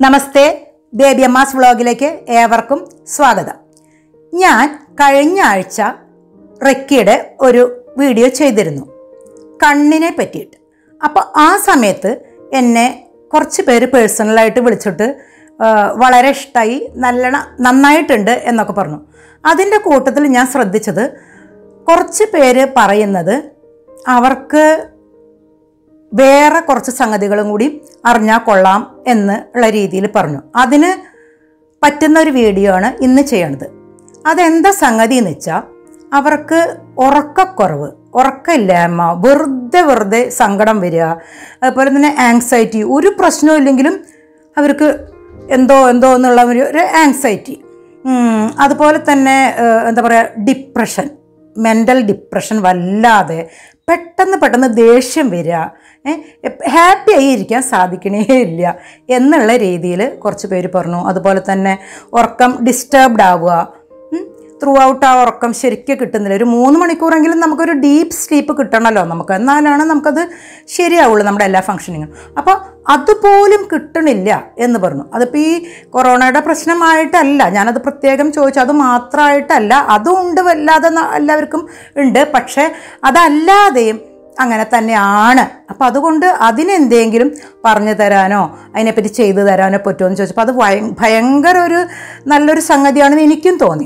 നമസ്തേ baby അമ്മാസ് വ്ളോഗിലേക്ക് ഏവർക്കും സ്വാഗതം ഞാൻ കഴിഞ്ഞ ആഴ്ച റെക്കിയുടെ ഒരു വീഡിയോ ചെയ്തിരുന്നു കണ്ണിനെ പറ്റിയിട്ട് അപ്പോൾ ആ സമയത്ത് എന്നെ കുറച്ച് പേര് പേഴ്സണലായിട്ട് വിളിച്ചിട്ട് ആ, വളരെ ഇഷ്ടമായി നല്ല നന്നായിട്ടുണ്ട് എന്നൊക്കെ പറഞ്ഞു അതിൻ്റെ കൂട്ടത്തിൽ ഞാൻ ശ്രദ്ധിച്ചത് കുറച്ച് പേര് പറയുന്നത് അവർക്ക് വേറെ കുറച്ച് സംഗതികളും കൂടി അറിഞ്ഞാൽ കൊള്ളാം എന്ന് ഉള്ള രീതിയിൽ പറഞ്ഞു അതിന് പറ്റുന്ന ഒരു വീഡിയോ ആണ് ഇന്ന് ചെയ്യണത് അതെന്താ സംഗതി എന്ന് വെച്ചാൽ അവർക്ക് ഉറക്കക്കുറവ് ഉറക്കമില്ലായ്മ വെറുതെ വെറുതെ സങ്കടം വരിക അതുപോലെ തന്നെ ആങ്സൈറ്റി ഒരു പ്രശ്നവും ഇല്ലെങ്കിലും അവർക്ക് എന്തോ എന്തോ എന്നുള്ള ഒരു ഒരു ആങ്സൈറ്റി അതുപോലെ തന്നെ ഏഹ്, എന്താ പറയുക ഡിപ്രഷൻ മെൻ്റൽ ഡിപ്രഷൻ വല്ലാതെ പെട്ടെന്ന് പെട്ടെന്ന് ദേഷ്യം വരിക ഹാപ്പി ആയി ഇരിക്കാൻ സാധിക്കണേ ഇല്ല എന്നുള്ള രീതിയിൽ കുറച്ച് പേര് പറഞ്ഞു അതുപോലെ തന്നെ ഉറക്കം ഡിസ്റ്റർബ്ഡ് ആവുക ത്രൂ ഔട്ട് ആ ഉറക്കം ശരിക്കും കിട്ടുന്നില്ല ഒരു മൂന്ന് മണിക്കൂറെങ്കിലും നമുക്കൊരു ഡീപ്പ് സ്ലീപ്പ് കിട്ടണമല്ലോ നമുക്ക് എന്നാലാണ് നമുക്കത് ശരിയാവുള്ളൂ നമ്മുടെ എല്ലാ ഫങ്ഷനിങ്ങും അപ്പോൾ അതുപോലും കിട്ടണില്ല എന്ന് പറഞ്ഞു അതിപ്പോൾ ഈ കൊറോണയുടെ പ്രശ്നമായിട്ടല്ല ഞാനത് പ്രത്യേകം ചോദിച്ചു അത് മാത്രമായിട്ടല്ല അതും ഉണ്ട് വല്ലാതെ ന- എല്ലാവർക്കും ഉണ്ട് പക്ഷേ അതല്ലാതെയും അങ്ങനെ തന്നെയാണ് അപ്പം അതുകൊണ്ട് അതിനെന്തെങ്കിലും പറഞ്ഞു തരാനോ അതിനെപ്പറ്റി ചെയ്തു തരാനോ പറ്റുമോ എന്ന് ചോദിച്ചപ്പോൾ അത് ഭയ ഭയങ്കര ഒരു നല്ലൊരു സംഗതിയാണെന്ന് എനിക്കും തോന്നി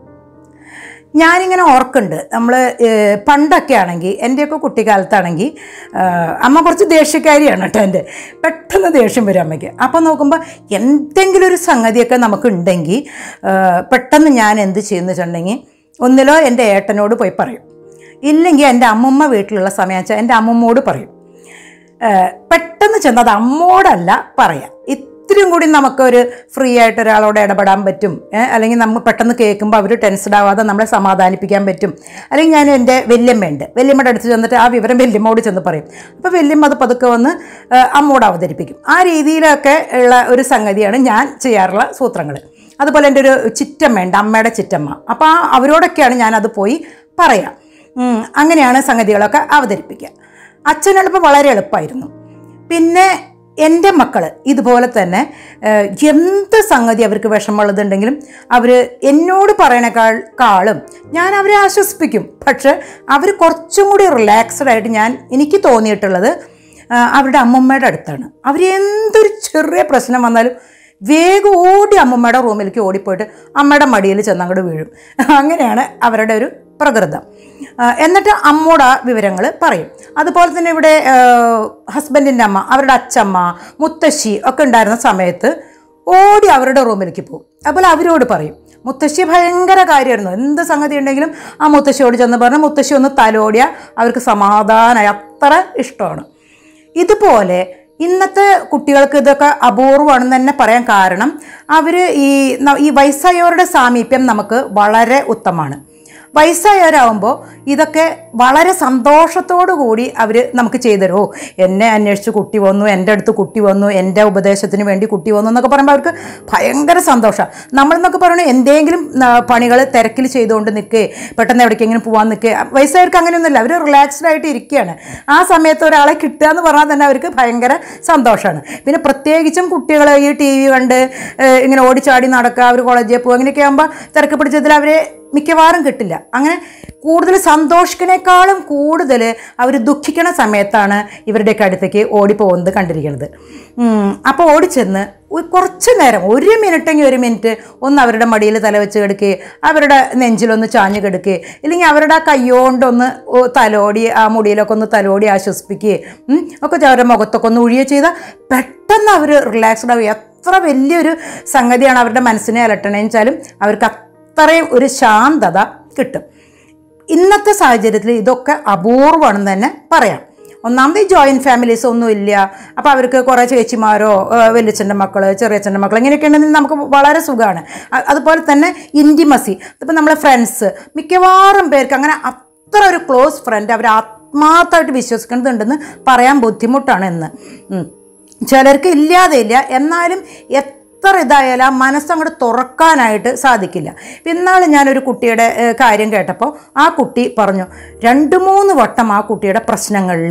ഞാനിങ്ങനെ ഓർക്കുന്നുണ്ട് നമ്മൾ പണ്ടൊക്കെ ആണെങ്കിൽ എൻ്റെയൊക്കെ കുട്ടിക്കാലത്താണെങ്കിൽ ഏഹ്, അമ്മ കുറച്ച് ദേഷ്യക്കാരിയാണ് കേട്ടോ എൻ്റെ പെട്ടെന്ന് ദേഷ്യം വരും അമ്മയ്ക്ക് അപ്പോൾ നോക്കുമ്പോൾ എന്തെങ്കിലും ഒരു സംഗതിയൊക്കെ നമുക്കുണ്ടെങ്കിൽ ഏഹ്, പെട്ടെന്ന് ഞാൻ എന്ത് ചെയ്യുന്നു വെച്ചിട്ടുണ്ടെങ്കിൽ ഒന്നിലോ എൻ്റെ ഏട്ടനോട് പോയി പറയും ഇല്ലെങ്കിൽ എൻ്റെ അമ്മമ്മ വീട്ടിലുള്ള സമയം വെച്ചാൽ എൻ്റെ അമ്മമ്മോട് പറയും ഏഹ് പെട്ടെന്ന് ചെന്ന് അത് അമ്മോടല്ല പറയാം ഇത്രയും കൂടി നമുക്കൊരു ഫ്രീ ആയിട്ട് ഒരാളോട് ഇടപെടാൻ പറ്റും ഏഹ് അല്ലെങ്കിൽ നമ്മൾ പെട്ടെന്ന് കേൾക്കുമ്പോൾ അവർ ടെൻസ്ഡ് ആവാതെ നമ്മളെ സമാധാനിപ്പിക്കാൻ പറ്റും അല്ലെങ്കിൽ ഞാൻ എൻ്റെ വല്യമ്മയുണ്ട് വല്യമ്മയുടെ അടുത്ത് ചെന്നിട്ട് ആ വിവരം വല്യമ്മോട് ചെന്ന് പറയും അപ്പോൾ വല്യമ്മ അത് പതുക്കെ വന്ന് ഏഹ് അമ്മോട് അവതരിപ്പിക്കും ആ രീതിയിലൊക്കെ ഉള്ള ഒരു സംഗതിയാണ് ഞാൻ ചെയ്യാറുള്ള സൂത്രങ്ങൾ അതുപോലെ എൻ്റെ ഒരു ചിറ്റമ്മയുണ്ട് അമ്മയുടെ ചിറ്റമ്മ അപ്പോൾ ആ അവരോടൊക്കെയാണ് ഞാനത് പോയി പറയാം ഉം, അങ്ങനെയാണ് സംഗതികളൊക്കെ അവതരിപ്പിക്കുക അച്ഛനെളുപ്പം വളരെ എളുപ്പമായിരുന്നു പിന്നെ എൻ്റെ മക്കൾ ഇതുപോലെ തന്നെ ഏഹ്, എന്ത് സംഗതി അവർക്ക് വിഷമമുള്ളതുണ്ടെങ്കിലും അവർ എന്നോട് പറയണേക്കാൾ കാളും ഞാൻ അവരെ ആശ്വസിപ്പിക്കും പക്ഷെ അവർ കുറച്ചും കൂടി റിലാക്സ്ഡ് ആയിട്ട് ഞാൻ എനിക്ക് തോന്നിയിട്ടുള്ളത് ആ, അവരുടെ അമ്മമ്മയുടെ അടുത്താണ് അവർ എന്തൊരു ചെറിയ പ്രശ്നം വന്നാലും വേഗം ഓടി അമ്മമ്മയുടെ റൂമിലേക്ക് ഓടിപ്പോയിട്ട് അമ്മയുടെ മടിയിൽ ചെന്ന് അങ്ങോട്ട് വീഴും അങ്ങനെയാണ് അവരുടെ ഒരു പ്രകൃതം ആ, എന്നിട്ട് അമ്മോട് ആ വിവരങ്ങൾ പറയും അതുപോലെ തന്നെ ഇവിടെ ഹസ്ബൻഡിൻ്റെ അമ്മ അവരുടെ അച്ചമ്മ മുത്തശ്ശി ഒക്കെ ഉണ്ടായിരുന്ന സമയത്ത് ഓടി അവരുടെ റൂമിലേക്ക് പോകും അതുപോലെ അവരോട് പറയും മുത്തശ്ശി ഭയങ്കര കാര്യമായിരുന്നു എന്ത് സംഗതി ഉണ്ടെങ്കിലും ആ മുത്തശ്ശിയോട് ചെന്ന് പറഞ്ഞ് മുത്തശ്ശി ഒന്ന് തലോടിയാൽ അവർക്ക് സമാധാനമായി അത്ര ഇഷ്ടമാണ് ഇതുപോലെ ഇന്നത്തെ കുട്ടികൾക്ക് ഇതൊക്കെ അപൂർവമാണെന്ന് തന്നെ പറയാൻ കാരണം അവർ ഈ ന- ഈ വയസ്സായവരുടെ സാമീപ്യം നമുക്ക് വളരെ ഉത്തമമാണ് വയസ്സായവരാകുമ്പോൾ ഇതൊക്കെ വളരെ സന്തോഷത്തോടു കൂടി അവർ നമുക്ക് ചെയ്തു തരും ഓ എന്നെ അന്വേഷിച്ച് കുട്ടി വന്നു എൻ്റെ അടുത്ത് കുട്ടി വന്നു എൻ്റെ ഉപദേശത്തിന് വേണ്ടി കുട്ടി വന്നു എന്നൊക്കെ പറയുമ്പോൾ അവർക്ക് ഭയങ്കര സന്തോഷമാണ് നമ്മളെന്നൊക്കെ പറയുന്നത് എന്തെങ്കിലും പണികൾ തിരക്കിൽ ചെയ്തുകൊണ്ട് നിൽക്കേ പെട്ടെന്ന് എവിടേക്കെങ്കിലും പോകാൻ നിൽക്കേ വയസ്സായവർക്ക് അങ്ങനെയൊന്നുമില്ല അവർ റിലാക്സ്ഡ് ആയിട്ട് ഇരിക്കുകയാണ് ആ സമയത്ത് ഒരാളെ കിട്ടുക എന്ന് പറഞ്ഞാൽ തന്നെ അവർക്ക് ഭയങ്കര സന്തോഷമാണ് പിന്നെ പ്രത്യേകിച്ചും കുട്ടികൾ ഈ ടി വി കണ്ട് ഏഹ്, ഇങ്ങനെ ഓടിച്ചാടി നടക്കുക അവർ കോളേജിൽ പോകുക അങ്ങനെയൊക്കെ ആകുമ്പോൾ തിരക്ക് പിടിച്ചതിൽ അവരെ മിക്കവാറും കിട്ടില്ല അങ്ങനെ കൂടുതൽ സന്തോഷിക്കണേക്കാളും കൂടുതൽ അവർ ദുഃഖിക്കണ സമയത്താണ് ഇവരുടെയൊക്കെ അടുത്തേക്ക് ഓടിപ്പോകുന്നത് കണ്ടിരിക്കുന്നത് അപ്പോൾ ഓടിച്ചെന്ന് ഒരു കുറച്ച് നേരം ഒരു മിനിറ്റെങ്കിൽ ഒരു മിനിറ്റ് ഒന്ന് അവരുടെ മടിയിൽ തലവെച്ച് കിടക്കുകയും അവരുടെ നെഞ്ചിലൊന്ന് ചാഞ്ഞ് കിടക്കുകയും ഇല്ലെങ്കിൽ അവരുടെ ആ കയ്യോണ്ടൊന്ന് ഓ തലോടി ആ മുടിയിലൊക്കെ ഒന്ന് തലോടി ആശ്വസിപ്പിക്കുകയും ഉം, ഒക്കെ ചെയ്ത് അവരുടെ മുഖത്തൊക്കെ ഒന്ന് ഒഴിയുക ചെയ്താൽ പെട്ടെന്ന് അവർ റിലാക്സ്ഡ് ആവുക എത്ര വലിയൊരു സംഗതിയാണ് അവരുടെ മനസ്സിനെ അലട്ടണേന്ന് വെച്ചാലും അവർക്ക് അത്രയും ഒരു ശാന്തത കിട്ടും ഇന്നത്തെ സാഹചര്യത്തിൽ ഇതൊക്കെ അപൂർവമാണെന്ന് തന്നെ പറയാം ഒന്നാമത് ഈ ജോയിൻറ്റ് ഫാമിലീസ് ഒന്നും ഇല്ല അപ്പോൾ അവർക്ക് കുറേ ചേച്ചിമാരോ വലിയച്ഛൻ്റെ മക്കൾ ചെറിയച്ഛൻ്റെ മക്കൾ ഇങ്ങനെയൊക്കെ ഉണ്ടെങ്കിൽ നമുക്ക് വളരെ സുഖമാണ് അ- അതുപോലെ തന്നെ ഇൻറ്റിമസി ഇപ്പം നമ്മളെ ഫ്രണ്ട്സ് മിക്കവാറും പേർക്ക് അങ്ങനെ അത്ര ഒരു ക്ലോസ് ഫ്രണ്ട് അവർ ആത്മാർത്ഥമായിട്ട് വിശ്വസിക്കേണ്ടതുണ്ടെന്ന് പറയാൻ ബുദ്ധിമുട്ടാണ് എന്ന് ഉം. ചിലർക്ക് ഇല്ലാതെ ഇല്ല എന്നാലും എത്ര ഇതായാലും ആ മനസ്സങ്ങോട്ട് തുറക്കാനായിട്ട് സാധിക്കില്ല ഇന്നാൾ ഞാനൊരു കുട്ടിയുടെ ഏഹ്, കാര്യം കേട്ടപ്പോൾ ആ കുട്ടി പറഞ്ഞു രണ്ട് മൂന്ന് വട്ടം ആ കുട്ടിയുടെ പ്രശ്നങ്ങളിൽ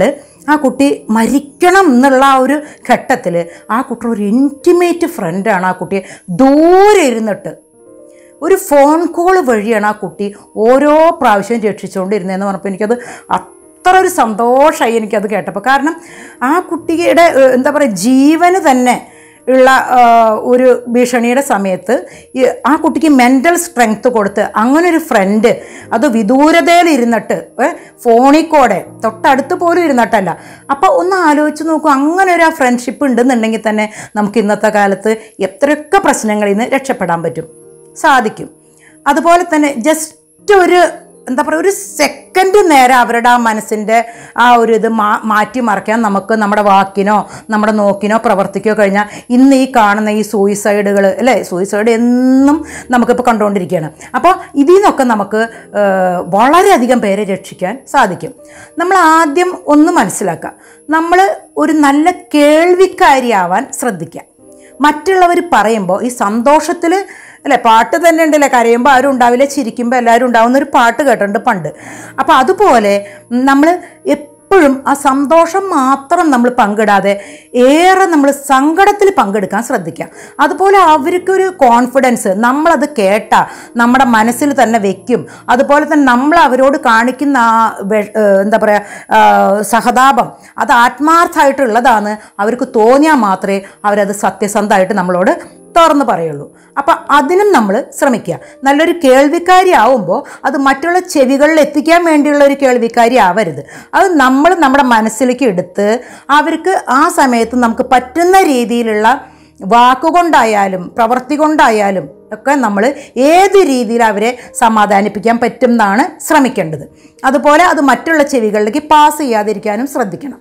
ആ കുട്ടി മരിക്കണം എന്നുള്ള ആ ഒരു ഘട്ടത്തിൽ ആ കുട്ടി ഒരു ഇൻറ്റിമേറ്റ് ഫ്രണ്ടാണ് ആ കുട്ടിയെ ദൂരെ ഇരുന്നിട്ട് ഒരു ഫോൺ കോൾ വഴിയാണ് ആ കുട്ടി ഓരോ പ്രാവശ്യം രക്ഷിച്ചുകൊണ്ടിരുന്നതെന്ന് പറഞ്ഞപ്പോൾ എനിക്കത് അത്ര ഒരു സന്തോഷമായി എനിക്കത് കേട്ടപ്പോൾ കാരണം ആ കുട്ടിയുടെ ഏഹ്, എന്താ പറയുക ജീവന് തന്നെ ഉള്ള ആ, ഒരു ഭീഷണിയുടെ സമയത്ത് ഈ ആ കുട്ടിക്ക് മെൻ്റൽ സ്ട്രെങ്ത് കൊടുത്ത് അങ്ങനെ ഒരു ഫ്രണ്ട് അത് വിദൂരതയിൽ ഇരുന്നിട്ട് ഏ, ഫോണിൽ കൂടെ തൊട്ടടുത്ത് പോലും ഇരുന്നിട്ടല്ല അപ്പോൾ ഒന്ന് ആലോചിച്ച് നോക്കൂ അങ്ങനെ ഒരു ഫ്രണ്ട്ഷിപ്പ് ഉണ്ടെന്നുണ്ടെങ്കിൽ തന്നെ നമുക്ക് ഇന്നത്തെ കാലത്ത് എത്രയൊക്കെ പ്രശ്നങ്ങളിൽ നിന്ന് രക്ഷപ്പെടാൻ പറ്റും സാധിക്കും അതുപോലെ തന്നെ ജസ്റ്റ് ഒരു എന്താ പറയുക ഒരു സെക്കൻഡ് നേരം അവരുടെ ആ മനസ്സിൻ്റെ ആ ഒരു ഇത് മാ മാറ്റി മറിക്കാൻ നമുക്ക് നമ്മുടെ വാക്കിനോ നമ്മുടെ നോക്കിനോ പ്രവർത്തിക്കോ കഴിഞ്ഞാൽ ഇന്ന് ഈ കാണുന്ന ഈ സൂയിസൈഡുകൾ അല്ലേ സൂയിസൈഡ് എന്നും നമുക്കിപ്പോൾ കണ്ടുകൊണ്ടിരിക്കുകയാണ് അപ്പോൾ ഇതിൽ നിന്നൊക്കെ നമുക്ക് ഏഹ്, വളരെയധികം പേരെ രക്ഷിക്കാൻ സാധിക്കും നമ്മൾ ആദ്യം ഒന്ന് മനസ്സിലാക്കുക നമ്മൾ ഒരു നല്ല കേൾവിക്കാരിയാവാൻ ശ്രദ്ധിക്കുക മറ്റുള്ളവർ പറയുമ്പോൾ ഈ സന്തോഷത്തിൽ അല്ലെ പാട്ട് തന്നെ ഉണ്ടല്ലേ കരയുമ്പോൾ ആരും ഉണ്ടാവില്ല ചിരിക്കുമ്പോൾ എല്ലാവരും ഉണ്ടാവുന്ന ഒരു പാട്ട് കേട്ടിട്ടുണ്ട് പണ്ട് അപ്പോൾ അതുപോലെ നമ്മൾ എപ്പോഴും ആ സന്തോഷം മാത്രം നമ്മൾ പങ്കിടാതെ ഏറെ നമ്മൾ സങ്കടത്തിൽ പങ്കെടുക്കാൻ ശ്രദ്ധിക്കുക അതുപോലെ അവർക്കൊരു കോൺഫിഡൻസ് നമ്മളത് കേട്ട നമ്മുടെ മനസ്സിൽ തന്നെ വെക്കും അതുപോലെ തന്നെ നമ്മൾ അവരോട് കാണിക്കുന്ന ആ വെ- ഏഹ് എന്താ പറയുക സഹതാപം അത് ആത്മാർത്ഥമായിട്ടുള്ളതാണ് അവർക്ക് തോന്നിയാൽ മാത്രമേ അവരത് സത്യസന്ധമായിട്ട് നമ്മളോട് തുറന്ന് പറയുള്ളൂ അപ്പം അതിനും നമ്മൾ ശ്രമിക്കുക നല്ലൊരു കേൾവിക്കാരി ആവുമ്പോൾ അത് മറ്റുള്ള ചെവികളിൽ എത്തിക്കാൻ വേണ്ടിയുള്ള ഒരു കേൾവിക്കാരി ആവരുത് അത് നമ്മൾ നമ്മുടെ മനസ്സിലേക്ക് എടുത്ത് അവർക്ക് ആ സമയത്ത് നമുക്ക് പറ്റുന്ന രീതിയിലുള്ള വാക്കുകൊണ്ടായാലും പ്രവൃത്തി കൊണ്ടായാലും ഒക്കെ നമ്മൾ ഏത് രീതിയിൽ അവരെ സമാധാനിപ്പിക്കാൻ പറ്റും എന്നാണ് ശ്രമിക്കേണ്ടത് അതുപോലെ അത് മറ്റുള്ള ചെവികളിലേക്ക് പാസ് ചെയ്യാതിരിക്കാനും ശ്രദ്ധിക്കണം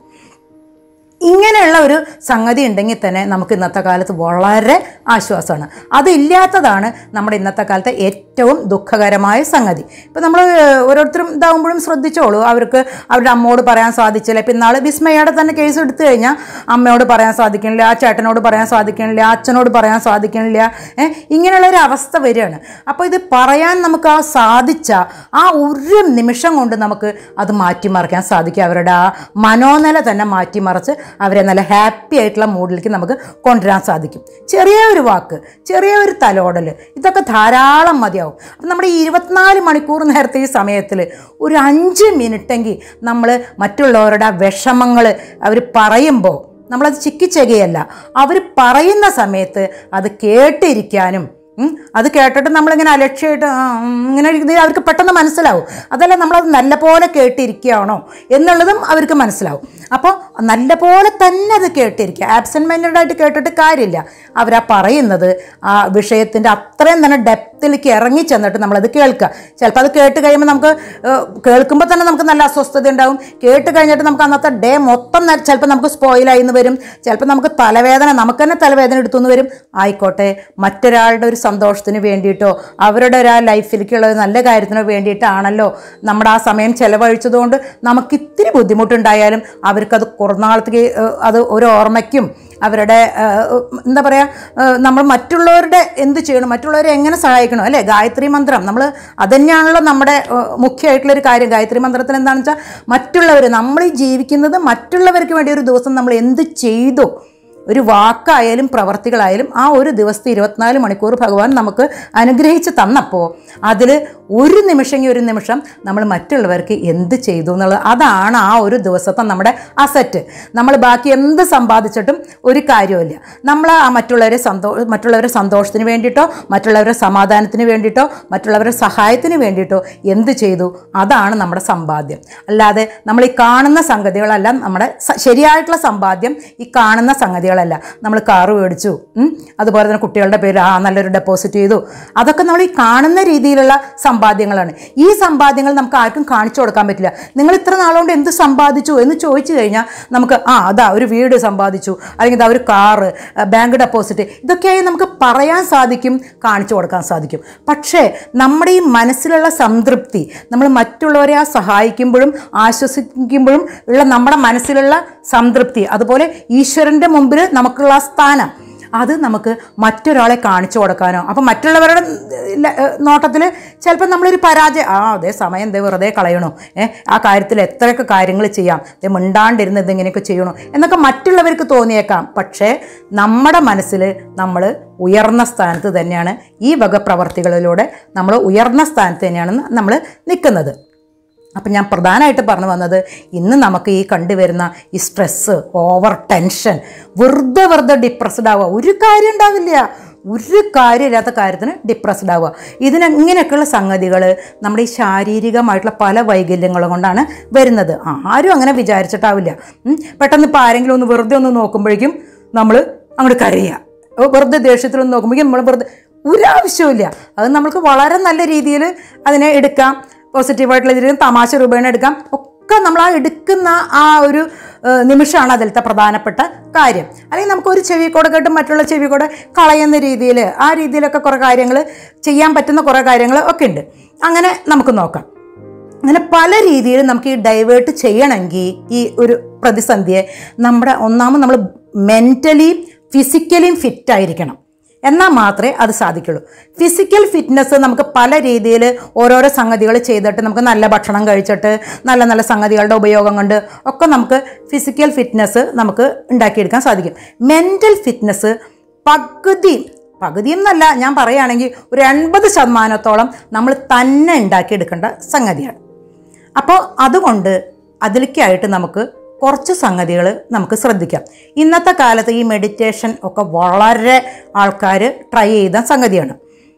ഇങ്ങനെയുള്ള ഒരു സംഗതി ഉണ്ടെങ്കിൽ തന്നെ നമുക്ക് ഇന്നത്തെ കാലത്ത് വളരെ ആശ്വാസമാണ് അതില്ലാത്തതാണ് നമ്മുടെ ഇന്നത്തെ കാലത്തെ ഏറ്റവും ദുഃഖകരമായ സംഗതി ഇപ്പം നമ്മൾ ഓരോരുത്തരും ഇതാവുമ്പോഴും ശ്രദ്ധിച്ചോളൂ അവർക്ക് അവരുടെ അമ്മയോട് പറയാൻ സാധിച്ചില്ല ഇപ്പം ഇന്നാൾ വിസ്മയയുടെ തന്നെ കേസ് എടുത്തു കഴിഞ്ഞാൽ അമ്മയോട് പറയാൻ സാധിക്കണില്ല ആ ചേട്ടനോട് പറയാൻ സാധിക്കണില്ല ആ അച്ഛനോട് പറയാൻ സാധിക്കണില്ല ഏഹ് ഇങ്ങനെയുള്ള ഒരു അവസ്ഥ വരികയാണ് അപ്പോൾ ഇത് പറയാൻ നമുക്ക് ആ സാധിച്ച ആ ഒരു നിമിഷം കൊണ്ട് നമുക്ക് അത് മാറ്റിമറിക്കാൻ സാധിക്കും അവരുടെ ആ മനോനില തന്നെ മാറ്റിമറിച്ച് അവരെ നല്ല ഹാപ്പി ആയിട്ടുള്ള മൂഡിലേക്ക് നമുക്ക് കൊണ്ടുവരാൻ സാധിക്കും ചെറിയ ഒരു വാക്ക് ചെറിയ ഒരു തലോടൽ ഇതൊക്കെ ധാരാളം മതിയാവും അപ്പം നമ്മുടെ ഈ ഇരുപത്തിനാല് മണിക്കൂർ നേരത്തെ ഈ സമയത്തിൽ ഒരു അഞ്ച് മിനിറ്റെങ്കിൽ നമ്മൾ മറ്റുള്ളവരുടെ വിഷമങ്ങൾ അവർ പറയുമ്പോൾ നമ്മളത് ചിക്കിച്ചെകയല്ല അവർ പറയുന്ന സമയത്ത് അത് കേട്ടിരിക്കാനും ഉം, അത് കേട്ടിട്ട് നമ്മളിങ്ങനെ അലക്ഷ്യമായിട്ട് ആ, ഉം, ഇങ്ങനെ ഇരിക്കുന്നത് അവർക്ക് പെട്ടെന്ന് മനസ്സിലാവും അതല്ല നമ്മളത് നല്ലപോലെ കേട്ടിരിക്കുകയാണോ എന്നുള്ളതും അവർക്ക് മനസ്സിലാവും അപ്പോൾ നല്ലപോലെ തന്നെ അത് കേട്ടിരിക്കുക ആബ്സെൻറ്റ് മൈൻഡഡ് ആയിട്ട് കേട്ടിട്ട് കാര്യമില്ല അവരാ പറയുന്നത് ആ വിഷയത്തിൻ്റെ അത്രയും തന്നെ ഡെപ്തിലേക്ക് ഇറങ്ങി ചെന്നിട്ട് നമ്മളത് കേൾക്കുക ചിലപ്പോൾ അത് കേട്ട് കഴിയുമ്പോൾ നമുക്ക് കേൾക്കുമ്പോൾ തന്നെ നമുക്ക് നല്ല അസ്വസ്ഥത ഉണ്ടാവും കേട്ട് കഴിഞ്ഞിട്ട് നമുക്ക് അന്നത്തെ ഡേ മൊത്തം ന- ചിലപ്പോൾ നമുക്ക് സ്പോയിലായി എന്ന് വരും ചിലപ്പോൾ നമുക്ക് തലവേദന നമുക്ക് തന്നെ തലവേദന എടുത്തുനിന്ന് വരും ആയിക്കോട്ടെ മറ്റൊരാളുടെ ഒരു സന്തോഷത്തിന് വേണ്ടിയിട്ടോ അവരുടെ ഒരു ആ ലൈഫിലേക്കുള്ള ഒരു നല്ല കാര്യത്തിനോ വേണ്ടിയിട്ടാണല്ലോ നമ്മുടെ ആ സമയം ചെലവഴിച്ചതുകൊണ്ട് നമുക്ക് ഇത്തിരി ബുദ്ധിമുട്ടുണ്ടായാലും അവർക്കത് കുറനാളത്തേക്ക് ഏഹ്, അത് ഒരു ഓർമ്മയ്ക്കും അവരുടെ ഏഹ്, എന്താ പറയുക നമ്മൾ മറ്റുള്ളവരുടെ എന്ത് ചെയ്യണം മറ്റുള്ളവരെ എങ്ങനെ സഹായിക്കണം അല്ലേ ഗായത്രി മന്ത്രം നമ്മൾ അതുതന്നെയാണല്ലോ നമ്മുടെ ഏഹ്, മുഖ്യമായിട്ടുള്ളൊരു കാര്യം ഗായത്രി മന്ത്രത്തിൽ എന്താണെന്ന് വെച്ചാൽ മറ്റുള്ളവർ നമ്മൾ ഈ ജീവിക്കുന്നത് മറ്റുള്ളവർക്ക് വേണ്ടി ഒരു ദിവസം നമ്മൾ എന്ത് ചെയ്തു ഒരു വാക്കായാലും പ്രവർത്തികളായാലും ആ ഒരു ദിവസത്തെ ഇരുപത്തിനാല് മണിക്കൂർ ഭഗവാൻ നമുക്ക് അനുഗ്രഹിച്ച് തന്നപ്പോൾ അതിൽ ഒരു നിമിഷമെങ്കിൽ ഒരു നിമിഷം നമ്മൾ മറ്റുള്ളവർക്ക് എന്ത് ചെയ്തു എന്നുള്ളത് അതാണ് ആ ഒരു ദിവസത്തെ നമ്മുടെ അസറ്റ് നമ്മൾ ബാക്കി എന്ത് സമ്പാദിച്ചിട്ടും ഒരു കാര്യമില്ല നമ്മൾ ആ മറ്റുള്ളവരെ സന്തോ മറ്റുള്ളവരുടെ സന്തോഷത്തിന് വേണ്ടിയിട്ടോ മറ്റുള്ളവരുടെ സമാധാനത്തിന് വേണ്ടിയിട്ടോ മറ്റുള്ളവരുടെ സഹായത്തിന് വേണ്ടിയിട്ടോ എന്ത് ചെയ്തു അതാണ് നമ്മുടെ സമ്പാദ്യം അല്ലാതെ നമ്മൾ ഈ കാണുന്ന സംഗതികളല്ല നമ്മുടെ സ- ശരിയായിട്ടുള്ള സമ്പാദ്യം ഈ കാണുന്ന സംഗതികളല്ല നമ്മൾ കാറ് മേടിച്ചു ഉം, അതുപോലെ തന്നെ കുട്ടികളുടെ പേര് ആ നല്ലൊരു ഡെപ്പോസിറ്റ് ചെയ്തു അതൊക്കെ നമ്മൾ ഈ കാണുന്ന രീതിയിലുള്ള സമ്പാദ്യങ്ങളാണ് ഈ സമ്പാദ്യങ്ങൾ നമുക്ക് ആർക്കും കാണിച്ചു കൊടുക്കാൻ പറ്റില്ല നിങ്ങൾ ഇത്ര നാളുകൊണ്ട് എന്ത് സമ്പാദിച്ചു എന്ന് ചോദിച്ചു കഴിഞ്ഞാൽ നമുക്ക് ആ അതാ ഒരു വീട് സമ്പാദിച്ചു അല്ലെങ്കിൽ ഇതാ ഒരു കാറ് ബാങ്ക് ഡെപ്പോസിറ്റ് ഇതൊക്കെയായി നമുക്ക് പറയാൻ സാധിക്കും കാണിച്ചു കൊടുക്കാൻ സാധിക്കും പക്ഷേ നമ്മുടെ ഈ മനസ്സിലുള്ള സംതൃപ്തി നമ്മൾ മറ്റുള്ളവരെ ആ സഹായിക്കുമ്പോഴും ആശ്വസിക്കുമ്പോഴും ഉള്ള നമ്മുടെ മനസ്സിലുള്ള സംതൃപ്തി അതുപോലെ ഈശ്വരൻ്റെ മുമ്പിൽ നമുക്കുള്ള ആ സ്ഥാനം അത് നമുക്ക് മറ്റൊരാളെ കാണിച്ചു കൊടുക്കാനോ അപ്പം മറ്റുള്ളവരുടെ നോട്ടത്തിൽ ചിലപ്പോൾ നമ്മളൊരു പരാജയം ആ അതേ സമയം എന്തേ വെറുതെ കളയണോ ഏ ആ കാര്യത്തിൽ എത്രയൊക്കെ കാര്യങ്ങൾ ചെയ്യാം ഇത് മിണ്ടാണ്ടിരുന്ന് ഇതിങ്ങനെയൊക്കെ ചെയ്യണോ എന്നൊക്കെ മറ്റുള്ളവർക്ക് തോന്നിയേക്കാം പക്ഷേ നമ്മുടെ മനസ്സിൽ നമ്മൾ ഉയർന്ന സ്ഥാനത്ത് തന്നെയാണ് ഈ വക പ്രവർത്തികളിലൂടെ നമ്മൾ ഉയർന്ന സ്ഥാനത്ത് തന്നെയാണ് നമ്മൾ നിൽക്കുന്നത് അപ്പം ഞാൻ പ്രധാനമായിട്ട് പറഞ്ഞു വന്നത് ഇന്ന് നമുക്ക് ഈ കണ്ടുവരുന്ന ഈ സ്ട്രെസ്സ് ഓവർ ടെൻഷൻ വെറുതെ വെറുതെ ഡിപ്രസ്ഡ് ആവുക ഒരു കാര്യം ഉണ്ടാവില്ല ഒരു കാര്യമില്ലാത്ത കാര്യത്തിന് ഡിപ്രസ്ഡ് ആവുക ഇതിന് ഇങ്ങനെയൊക്കെയുള്ള സംഗതികൾ നമ്മുടെ ഈ ശാരീരികമായിട്ടുള്ള പല വൈകല്യങ്ങളും കൊണ്ടാണ് വരുന്നത് ആരും അങ്ങനെ വിചാരിച്ചിട്ടാവില്ല ഉം. പെട്ടെന്ന് ഇപ്പോൾ ആരെങ്കിലും ഒന്ന് വെറുതെ ഒന്ന് നോക്കുമ്പോഴേക്കും നമ്മൾ അങ്ങോട്ട് കരയുക ഓ, വെറുതെ ദേഷ്യത്തിലൊന്ന് നോക്കുമ്പോഴേക്കും നമ്മൾ വെറുതെ ഒരു ആവശ്യമില്ല അത് നമുക്ക് വളരെ നല്ല രീതിയിൽ അതിനെ എടുക്കാം പോസിറ്റീവായിട്ടുള്ള രീതിയിൽ തമാശ രൂപേണ എടുക്കാം ഒക്കെ നമ്മൾ ആ എടുക്കുന്ന ആ ഒരു ഏഹ്, നിമിഷമാണ് അതിലത്തെ പ്രധാനപ്പെട്ട കാര്യം അല്ലെങ്കിൽ നമുക്ക് ഒരു ചെവി കൂടെ കേട്ട് മറ്റുള്ള ചെവി കൂടെ കളയുന്ന രീതിയിൽ ആ രീതിയിലൊക്കെ കുറേ കാര്യങ്ങൾ ചെയ്യാൻ പറ്റുന്ന കുറേ കാര്യങ്ങൾ ഒക്കെ ഉണ്ട് അങ്ങനെ നമുക്ക് നോക്കാം അങ്ങനെ പല രീതിയിൽ നമുക്ക് ഈ ഡൈവേർട്ട് ചെയ്യണമെങ്കിൽ ഈ ഒരു പ്രതിസന്ധിയെ നമ്മുടെ ഒന്നാമത് നമ്മൾ മെൻ്റലിയും ഫിസിക്കലിയും ഫിറ്റ് ആയിരിക്കണം എന്നാൽ മാത്രമേ അത് സാധിക്കുള്ളൂ ഫിസിക്കൽ ഫിറ്റ്നസ് നമുക്ക് പല രീതിയിൽ ഓരോരോ സംഗതികൾ ചെയ്തിട്ട് നമുക്ക് നല്ല ഭക്ഷണം കഴിച്ചിട്ട് നല്ല നല്ല സംഗതികളുടെ ഉപയോഗം കൊണ്ട് ഒക്കെ നമുക്ക് ഫിസിക്കൽ ഫിറ്റ്നസ് നമുക്ക് ഉണ്ടാക്കിയെടുക്കാൻ സാധിക്കും മെൻ്റൽ ഫിറ്റ്നസ് പകുതി പകുതിയും എന്നല്ല ഞാൻ പറയുകയാണെങ്കിൽ ഒരു എൺപത് ശതമാനത്തോളം നമ്മൾ തന്നെ ഉണ്ടാക്കിയെടുക്കേണ്ട സംഗതിയാണ് അപ്പോൾ അതുകൊണ്ട് അതിലേക്കായിട്ട് നമുക്ക് കുറച്ച് സംഗതികൾ നമുക്ക് ശ്രദ്ധിക്കാം ഇന്നത്തെ കാലത്ത് ഈ മെഡിറ്റേഷൻ ഒക്കെ വളരെ ആൾക്കാർ ട്രൈ ചെയ്ത സംഗതിയാണ്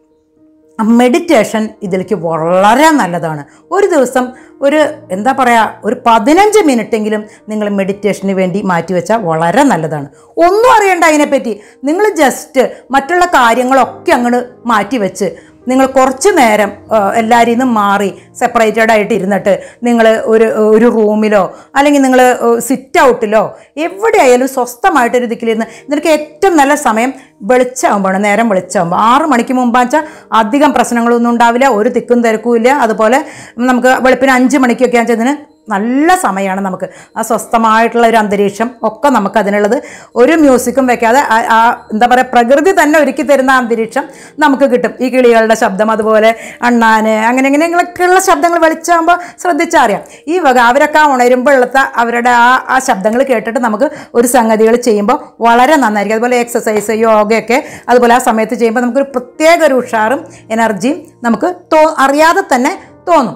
മെഡിറ്റേഷൻ ഇതിലേക്ക് വളരെ നല്ലതാണ് ഒരു ദിവസം ഒരു എന്താ പറയുക ഒരു പതിനഞ്ച് മിനിറ്റെങ്കിലും നിങ്ങൾ മെഡിറ്റേഷന് വേണ്ടി മാറ്റിവെച്ചാൽ വളരെ നല്ലതാണ് ഒന്നും അറിയണ്ട അതിനെപ്പറ്റി നിങ്ങൾ ജസ്റ്റ് മറ്റുള്ള കാര്യങ്ങളൊക്കെ അങ്ങോട്ട് മാറ്റിവെച്ച് നിങ്ങൾ കുറച്ച് നേരം എല്ലാവരിൽ നിന്നും മാറി സെപ്പറേറ്റഡ് ആയിട്ട് ഇരുന്നിട്ട് നിങ്ങൾ ഒരു ഒരു റൂമിലോ അല്ലെങ്കിൽ നിങ്ങൾ സിറ്റ് ഔട്ടിലോ എവിടെയായാലും സ്വസ്ഥമായിട്ടൊരു ദിക്കിലിരുന്ന് നിനക്ക് ഏറ്റവും നല്ല സമയം വെളിച്ചാകുമ്പോഴാണ് നേരം വെളിച്ചാകുമ്പോൾ ആറ് മണിക്ക് മുമ്പാച്ചാൽ അധികം പ്രശ്നങ്ങളൊന്നും ഉണ്ടാവില്ല ഒരു തിക്കും തിരക്കും ഇല്ല അതുപോലെ നമുക്ക് വെളുപ്പിന് അഞ്ച് മണിക്കൊക്കെ ആണെച്ചാൽ ഇതിന് നല്ല സമയമാണ് നമുക്ക് ആ സ്വസ്ഥമായിട്ടുള്ള ഒരു അന്തരീക്ഷം ഒക്കെ നമുക്ക് അതിനുള്ളത് ഒരു മ്യൂസിക്കും വെക്കാതെ ആ- ആ എന്താ പറയുക പ്രകൃതി തന്നെ ഒരുക്കി തരുന്ന ആ അന്തരീക്ഷം നമുക്ക് കിട്ടും ഈ കിളികളുടെ ശബ്ദം അതുപോലെ അണ്ണാന് അങ്ങനെ ഇങ്ങനെയൊക്കെയുള്ള ശബ്ദങ്ങൾ വെളിച്ചാകുമ്പോൾ ശ്രദ്ധിച്ചറിയാം ഈ വക അവരൊക്കെ ഉണരുമ്പോഴത്തെ അവരുടെ ആ ആ ശബ്ദങ്ങൾ കേട്ടിട്ട് നമുക്ക് ഒരു സംഗതികൾ ചെയ്യുമ്പോൾ വളരെ നന്നായിരിക്കും അതുപോലെ എക്സസൈസ് യോഗയൊക്കെ അതുപോലെ ആ സമയത്ത് ചെയ്യുമ്പോൾ നമുക്കൊരു പ്രത്യേക ഒരു ഉഷാറും എനർജിയും നമുക്ക് തോ അറിയാതെ തന്നെ തോന്നും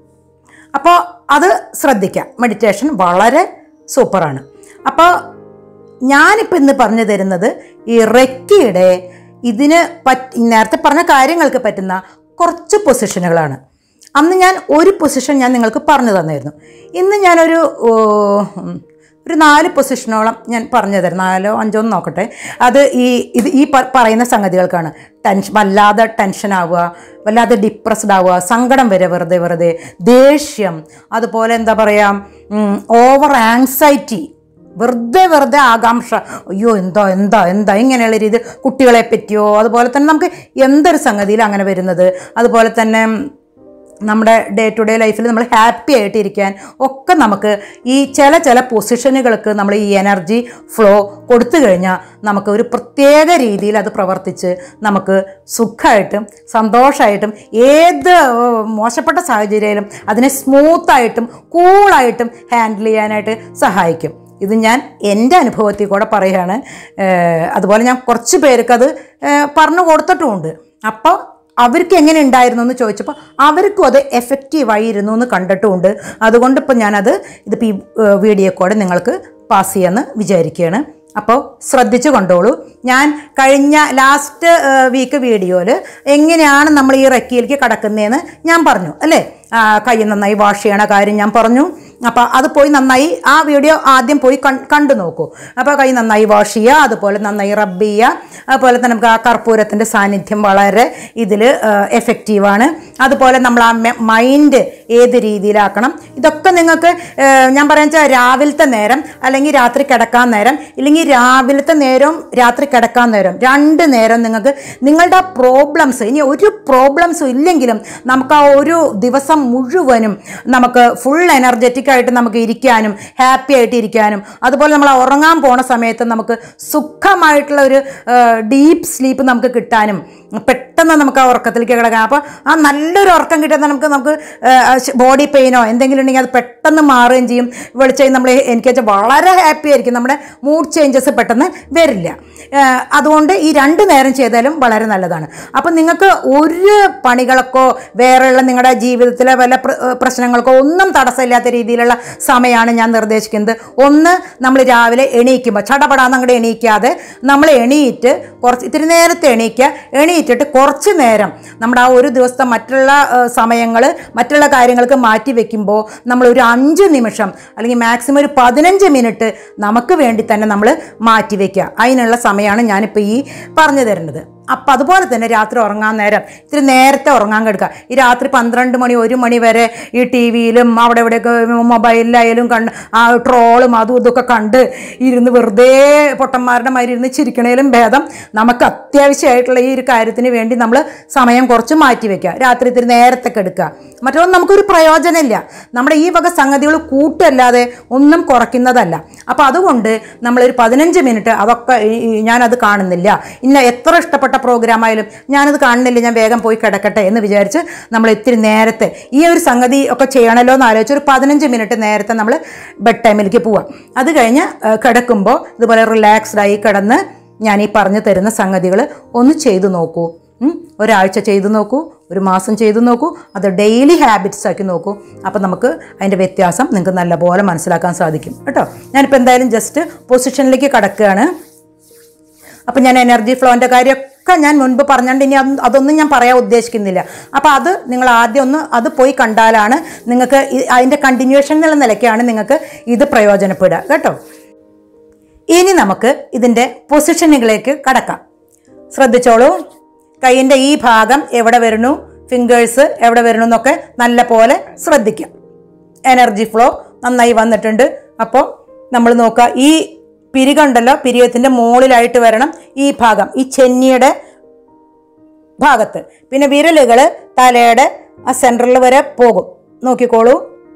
അപ്പോൾ അത് ശ്രദ്ധിക്കാം മെഡിറ്റേഷൻ വളരെ സൂപ്പറാണ് അപ്പോൾ ഞാനിപ്പോൾ ഇന്ന് പറഞ്ഞു തരുന്നത് ഈ റെക്കിയുടെ ഇതിന് പറ്റ് നേരത്തെ പറഞ്ഞ കാര്യങ്ങൾക്ക് പറ്റുന്ന കുറച്ച് പൊസിഷനുകളാണ് അന്ന് ഞാൻ ഒരു പൊസിഷൻ ഞാൻ നിങ്ങൾക്ക് പറഞ്ഞു തന്നായിരുന്നു ഇന്ന് ഞാനൊരു ഓ, ഉം, ഒരു നാല് പൊസിഷനോളം ഞാൻ പറഞ്ഞു തരാം നാലോ അഞ്ചോ ഒന്ന് നോക്കട്ടെ അത് ഈ ഇത് ഈ പ- പറയുന്ന സംഗതികൾക്കാണ് ടെൻഷൻ വല്ലാതെ ടെൻഷൻ ആവുക വല്ലാതെ ഡിപ്രസ്ഡ് ആവുക സങ്കടം വരെ വെറുതെ വെറുതെ ദേഷ്യം അതുപോലെ എന്താ പറയുക ഓവർ ആങ്സൈറ്റി വെറുതെ വെറുതെ ആകാംക്ഷ അയ്യോ എന്താ എന്താ എന്താ ഇങ്ങനെയുള്ള രീതിയിൽ കുട്ടികളെ പറ്റിയോ അതുപോലെ തന്നെ നമുക്ക് എന്തൊരു സംഗതിയിൽ അങ്ങനെ വരുന്നത് അതുപോലെ തന്നെ നമ്മുടെ ഡേ ടു ഡേ ലൈഫിൽ നമ്മൾ ഹാപ്പി ആയിട്ടിരിക്കാൻ ഒക്കെ നമുക്ക് ഈ ചില ചില പൊസിഷനുകൾക്ക് നമ്മൾ ഈ എനർജി ഫ്ലോ കൊടുത്തു കഴിഞ്ഞാൽ നമുക്ക് ഒരു പ്രത്യേക രീതിയിൽ അത് പ്രവർത്തിച്ച് നമുക്ക് സുഖമായിട്ടും സന്തോഷമായിട്ടും ഏത് ഏഹ്, മോശപ്പെട്ട സാഹചര്യത്തിലും അതിനെ സ്മൂത്തായിട്ടും കൂളായിട്ടും ഹാൻഡിൽ ചെയ്യാനായിട്ട് സഹായിക്കും ഇത് ഞാൻ എൻ്റെ അനുഭവത്തിൽ കൂടെ പറയുകയാണ് ഏഹ്, അതുപോലെ ഞാൻ കുറച്ച് പേർക്ക് അത് ഏഹ്, പറഞ്ഞു കൊടുത്തിട്ടുമുണ്ട് അപ്പോൾ അവർക്ക് എങ്ങനെ ഉണ്ടായിരുന്നു എന്ന് ചോദിച്ചപ്പോൾ അവർക്കും അത് എഫക്റ്റീവായിരുന്നു എന്ന് കണ്ടിട്ടുമുണ്ട് അതുകൊണ്ട് ഇപ്പം ഞാനത് ഇതിപ്പോൾ ഈ ഏഹ്, വീഡിയോ കൂടെ നിങ്ങൾക്ക് പാസ് ചെയ്യാമെന്ന് വിചാരിക്കുകയാണ് അപ്പോൾ ശ്രദ്ധിച്ചു കൊണ്ടോളൂ ഞാൻ കഴിഞ്ഞ ലാസ്റ്റ് വീക്ക് വീഡിയോയിൽ എങ്ങനെയാണ് നമ്മൾ ഈ റെക്കിയിലേക്ക് കടക്കുന്നതെന്ന് ഞാൻ പറഞ്ഞു അല്ലേ ആ, കൈ നന്നായി വാഷ് ചെയ്യണ കാര്യം ഞാൻ പറഞ്ഞു അപ്പോൾ അത് പോയി നന്നായി ആ വീഡിയോ ആദ്യം പോയി കൺ- കണ്ടു നോക്കൂ അപ്പോൾ കൈ നന്നായി വാഷ് ചെയ്യുക അതുപോലെ നന്നായി റബ്ബ് ചെയ്യുക അതുപോലെ തന്നെ നമുക്ക് ആ കർപ്പൂരത്തിൻ്റെ സാന്നിധ്യം വളരെ ഇതിൽ എഫക്റ്റീവാണ് അതുപോലെ നമ്മൾ ആ മൈൻഡ് ഏത് രീതിയിലാക്കണം ഇതൊക്കെ നിങ്ങൾക്ക് ഏഹ്, ഞാൻ പറയാൻ വെച്ചാൽ രാവിലത്തെ നേരം അല്ലെങ്കിൽ രാത്രി കിടക്കാൻ നേരം ഇല്ലെങ്കിൽ രാവിലത്തെ നേരവും രാത്രി കിടക്കാൻ നേരം രണ്ട് നേരം നിങ്ങൾക്ക് നിങ്ങളുടെ പ്രോബ്ലംസ് ഇനി ഒരു പ്രോബ്ലംസും ഇല്ലെങ്കിലും നമുക്ക് ആ ഒരു ദിവസം മുഴുവനും നമുക്ക് ഫുൾ എനർജറ്റിക് എനർജറ്റിക് ആയിട്ട് നമുക്ക് ഇരിക്കാനും ഹാപ്പി ആയിട്ട് ഇരിക്കാനും അതുപോലെ നമ്മൾ ഉറങ്ങാൻ പോണ സമയത്ത് നമുക്ക് സുഖമായിട്ടുള്ള ഒരു ഡീപ്പ് സ്ലീപ്പ് നമുക്ക് കിട്ടാനും പെട്ടെന്ന് നമുക്ക് ആ ഉറക്കത്തിലേക്ക് കിടക്കാം അപ്പോൾ ആ നല്ലൊരു ഉറക്കം കിട്ടിയാൽ നമുക്ക് നമുക്ക് ബോഡി പെയിനോ എന്തെങ്കിലും ഉണ്ടെങ്കിൽ അത് പെട്ടെന്ന് മാറുകയും ചെയ്യും വെളിച്ചം നമ്മൾ എനിക്ക് വെച്ചാൽ വളരെ ഹാപ്പി ആയിരിക്കും നമ്മുടെ മൂഡ് ചേഞ്ചസ് പെട്ടെന്ന് വരില്ല ആ, അതുകൊണ്ട് ഈ രണ്ട് നേരം ചെയ്താലും വളരെ നല്ലതാണ് അപ്പം നിങ്ങൾക്ക് ഒരു പണികളൊക്കെ വേറെയുള്ള നിങ്ങളുടെ ജീവിതത്തിലെ വല്ല പ്ര- ഏ, പ്രശ്നങ്ങൾക്കോ ഒന്നും തടസ്സമില്ലാത്ത രീതിയിലുള്ള സമയമാണ് ഞാൻ നിർദ്ദേശിക്കുന്നത് ഒന്ന് നമ്മൾ രാവിലെ എണീക്കുമ്പോൾ ചടപടാന്ന് അങ്ങോട്ട് എണീക്കാതെ നമ്മൾ എണീറ്റ് കുറച്ച് ഇത്തിരി നേരത്തെ എണീക്കുക എണീറ്റിട്ട് കുറച്ച് നേരം നമ്മുടെ ആ ഒരു ദിവസത്തെ മറ്റുള്ള സമയങ്ങൾ മറ്റുള്ള കാര്യങ്ങൾക്ക് മാറ്റി വെക്കുമ്പോൾ നമ്മൾ ഒരു അഞ്ച് നിമിഷം അല്ലെങ്കിൽ മാക്സിമം ഒരു പതിനഞ്ച് മിനിറ്റ് നമുക്ക് വേണ്ടി തന്നെ നമ്മൾ മാറ്റി വെക്കുക അതിനുള്ള സമയമാണ് ഞാനിപ്പോൾ ഈ പറഞ്ഞു തരുന്നത് അപ്പം അതുപോലെ തന്നെ രാത്രി ഉറങ്ങാൻ നേരം ഇത്തിരി നേരത്തെ ഉറങ്ങാൻ കിടക്കുക ഈ രാത്രി പന്ത്രണ്ട് മണി ഒരു മണി വരെ ഈ ടി വിയിലും അവിടെ ഇവിടെയൊക്കെ മൊബൈലിലായാലും കണ്ട് ആ ട്രോളും അതും ഇതൊക്കെ കണ്ട് ഇരുന്ന് വെറുതെ പൊട്ടന്മാരുടെ മാതിരി ഇരുന്ന് ചിരിക്കണേലും ഭേദം നമുക്ക് അത്യാവശ്യമായിട്ടുള്ള ഈ ഒരു കാര്യത്തിന് വേണ്ടി നമ്മൾ സമയം കുറച്ച് മാറ്റി വെക്കുക രാത്രി ഇത്തിരി നേരത്തെ കിടക്കുക മറ്റൊന്നും നമുക്കൊരു പ്രയോജനമില്ല നമ്മുടെ ഈ വക സംഗതികൾ കൂട്ടല്ലാതെ ഒന്നും കുറയ്ക്കുന്നതല്ല അപ്പോൾ അതുകൊണ്ട് നമ്മളൊരു പതിനഞ്ച് മിനിറ്റ് അതൊക്കെ ഈ- ഈ ഞാനത് കാണുന്നില്ല ഇന്ന എത്ര ഇഷ്ടപ്പെട്ട പ്രോഗ്രാം ആയാലും ഞാനത് കാണുന്നില്ല ഞാൻ വേഗം പോയി കിടക്കട്ടെ എന്ന് വിചാരിച്ച് നമ്മൾ ഇത്തിരി നേരത്തെ ഈ ഒരു സംഗതി ഒക്കെ ചെയ്യണമല്ലോ എന്ന് ആലോചിച്ച് ഒരു പതിനഞ്ച് മിനിറ്റ് നേരത്തെ നമ്മൾ ബെഡ് ടൈമിലേക്ക് പോവാം അത് കഴിഞ്ഞ് ആ, കിടക്കുമ്പോൾ ഇതുപോലെ റിലാക്സ്ഡ് ആയി കിടന്ന് ഞാൻ ഈ പറഞ്ഞു തരുന്ന സംഗതികൾ ഒന്ന് ചെയ്തു നോക്കൂ ഉം. ഒരാഴ്ച ചെയ്തു നോക്കൂ ഒരു മാസം ചെയ്തു നോക്കൂ അത് ഡെയിലി ഹാബിറ്റ്സ് ആക്കി നോക്കൂ അപ്പോൾ നമുക്ക് അതിൻ്റെ വ്യത്യാസം നിങ്ങൾക്ക് നല്ലപോലെ മനസ്സിലാക്കാൻ സാധിക്കും കേട്ടോ ഞാനിപ്പോൾ എന്തായാലും ജസ്റ്റ് പൊസിഷനിലേക്ക് കടക്കുകയാണ് അപ്പം ഞാൻ എനർജി ഫ്ലോൻ്റെ കാര്യമൊക്കെ ഞാൻ മുൻപ് പറഞ്ഞുകൊണ്ട് ഇനി അത് അതൊന്നും ഞാൻ പറയാൻ ഉദ്ദേശിക്കുന്നില്ല അപ്പോൾ അത് നിങ്ങൾ ആദ്യം ഒന്ന് അത് പോയി കണ്ടാലാണ് നിങ്ങൾക്ക് ഈ- അതിൻ്റെ കണ്ടിന്യൂഷൻ എന്നുള്ള നിലയ്ക്കാണ് നിങ്ങൾക്ക് ഇത് പ്രയോജനപ്പെടുക കേട്ടോ ഇനി നമുക്ക് ഇതിൻ്റെ പൊസിഷനുകളിലേക്ക് കടക്കാം ശ്രദ്ധിച്ചോളൂ കൈയിൻ്റെ ഈ ഭാഗം എവിടെ വരുന്നു ഫിംഗേഴ്സ് എവിടെ വരുന്നു എന്നൊക്കെ നല്ല പോലെ ശ്രദ്ധിക്കാം എനർജി ഫ്ലോ നന്നായി വന്നിട്ടുണ്ട് അപ്പോൾ നമ്മൾ നോക്കുക ഈ പിരികണ്ടല്ലോ പിരിയത്തിൻ്റെ മുകളിലായിട്ട് വരണം ഈ ഭാഗം ഈ ചെന്നിയുടെ ഭാഗത്ത് പിന്നെ വിരലുകൾ തലയുടെ ആ സെൻറ്ററിൽ വരെ പോകും നോക്കിക്കോളൂ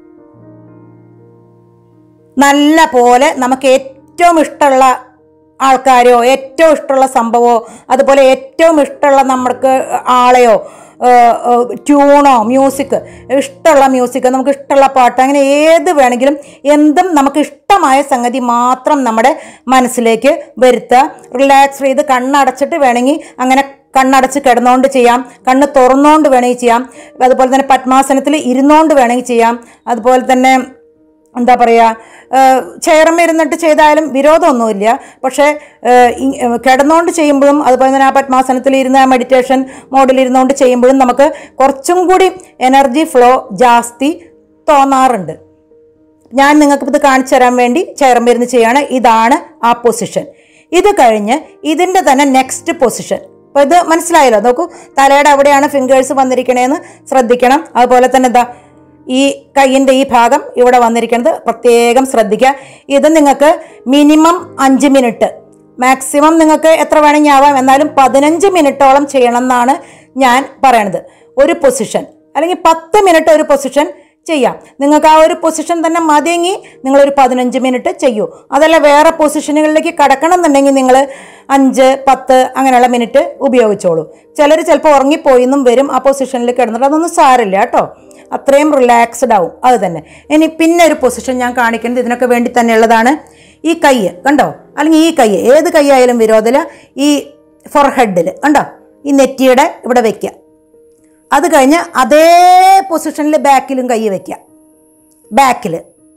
നല്ല പോലെ നമുക്ക് ഏറ്റവും ഇഷ്ടമുള്ള ആൾക്കാരോ ഏറ്റവും ഇഷ്ടമുള്ള സംഭവമോ അതുപോലെ ഏറ്റവും ഇഷ്ടമുള്ള നമ്മൾക്ക് ആളെയോ ഏഹ്, ഏഹ്, ട്യൂണോ മ്യൂസിക് ഇഷ്ടമുള്ള മ്യൂസിക് നമുക്ക് ഇഷ്ടമുള്ള പാട്ട് അങ്ങനെ ഏത് വേണമെങ്കിലും എന്തും നമുക്ക് ഇഷ്ടമായ സംഗതി മാത്രം നമ്മുടെ മനസ്സിലേക്ക് വരുത്തുക റിലാക്സ് ചെയ്ത് കണ്ണടച്ചിട്ട് വേണമെങ്കിൽ അങ്ങനെ കണ്ണടച്ച് കിടന്നുകൊണ്ട് ചെയ്യാം കണ്ണ് തുറന്നുകൊണ്ട് വേണമെങ്കിൽ ചെയ്യാം അതുപോലെ തന്നെ പത്മാസനത്തിൽ ഇരുന്നുകൊണ്ട് വേണമെങ്കിൽ ചെയ്യാം അതുപോലെ തന്നെ എന്താ പറയുക ചെയറമ്മ ഇരുന്നിട്ട് ചെയ്താലും വിരോധമൊന്നുമില്ല പക്ഷേ ഏഹ്, ഇ- ഏഹ്, കിടന്നുകൊണ്ട് ചെയ്യുമ്പോഴും അതുപോലെ തന്നെ ആ പത്മാസനത്തിൽ ഇരുന്ന് ആ മെഡിറ്റേഷൻ മോഡിൽ ഇരുന്നുകൊണ്ട് ചെയ്യുമ്പോഴും നമുക്ക് കുറച്ചും കൂടി എനർജി ഫ്ലോ ജാസ്തി തോന്നാറുണ്ട് ഞാൻ നിങ്ങൾക്ക് ഇത് കാണിച്ചു തരാൻ വേണ്ടി ചെയറമ്മ ഇരുന്ന് ചെയ്യാണ് ഇതാണ് ആ പൊസിഷൻ ഇത് കഴിഞ്ഞ് ഇതിൻ്റെ തന്നെ നെക്സ്റ്റ് പൊസിഷൻ അപ്പോൾ ഇത് മനസ്സിലായല്ലോ നോക്കൂ തലയുടെ അവിടെയാണ് ഫിംഗേഴ്സ് വന്നിരിക്കണേന്ന് ശ്രദ്ധിക്കണം അതുപോലെ തന്നെ എന്താ ഈ കൈയിൻ്റെ ഈ ഭാഗം ഇവിടെ വന്നിരിക്കുന്നത് പ്രത്യേകം ശ്രദ്ധിക്കുക ഇത് നിങ്ങൾക്ക് മിനിമം അഞ്ച് മിനിറ്റ് മാക്സിമം നിങ്ങൾക്ക് എത്ര വേണമെങ്കിൽ ആവാം എന്നാലും പതിനഞ്ച് മിനിറ്റോളം ചെയ്യണം എന്നാണ് ഞാൻ പറയണത് ഒരു പൊസിഷൻ അല്ലെങ്കിൽ പത്ത് മിനിറ്റ് ഒരു പൊസിഷൻ ചെയ്യാം നിങ്ങൾക്ക് ആ ഒരു പൊസിഷൻ തന്നെ മതിയെങ്കിൽ നിങ്ങളൊരു പതിനഞ്ച് മിനിറ്റ് ചെയ്യൂ അതല്ല വേറെ പൊസിഷനുകളിലേക്ക് കടക്കണം എന്നുണ്ടെങ്കിൽ നിങ്ങൾ അഞ്ച് പത്ത് അങ്ങനെയുള്ള മിനിറ്റ് ഉപയോഗിച്ചോളൂ ചിലർ ചിലപ്പോൾ ഉറങ്ങിപ്പോയി എന്നും വരും ആ പൊസിഷനിൽ കിടന്നിട്ട് അതൊന്നും സാരില്ല കേട്ടോ അത്രയും റിലാക്സ്ഡ് ആവും അത് തന്നെ ഇനി പിന്നെ ഒരു പൊസിഷൻ ഞാൻ കാണിക്കുന്നത് ഇതിനൊക്കെ വേണ്ടി തന്നെയുള്ളതാണ് ഈ കൈ കണ്ടോ അല്ലെങ്കിൽ ഈ കൈ ഏത് കൈ ആയാലും വിരോധമില്ല ഈ ഫോർഹെഡിൽ കണ്ടോ ഈ നെറ്റിയുടെ ഇവിടെ വെക്കുക അത് കഴിഞ്ഞ് അതേ പൊസിഷനിൽ ബാക്കിലും കൈ വയ്ക്കുക ബാക്കിൽ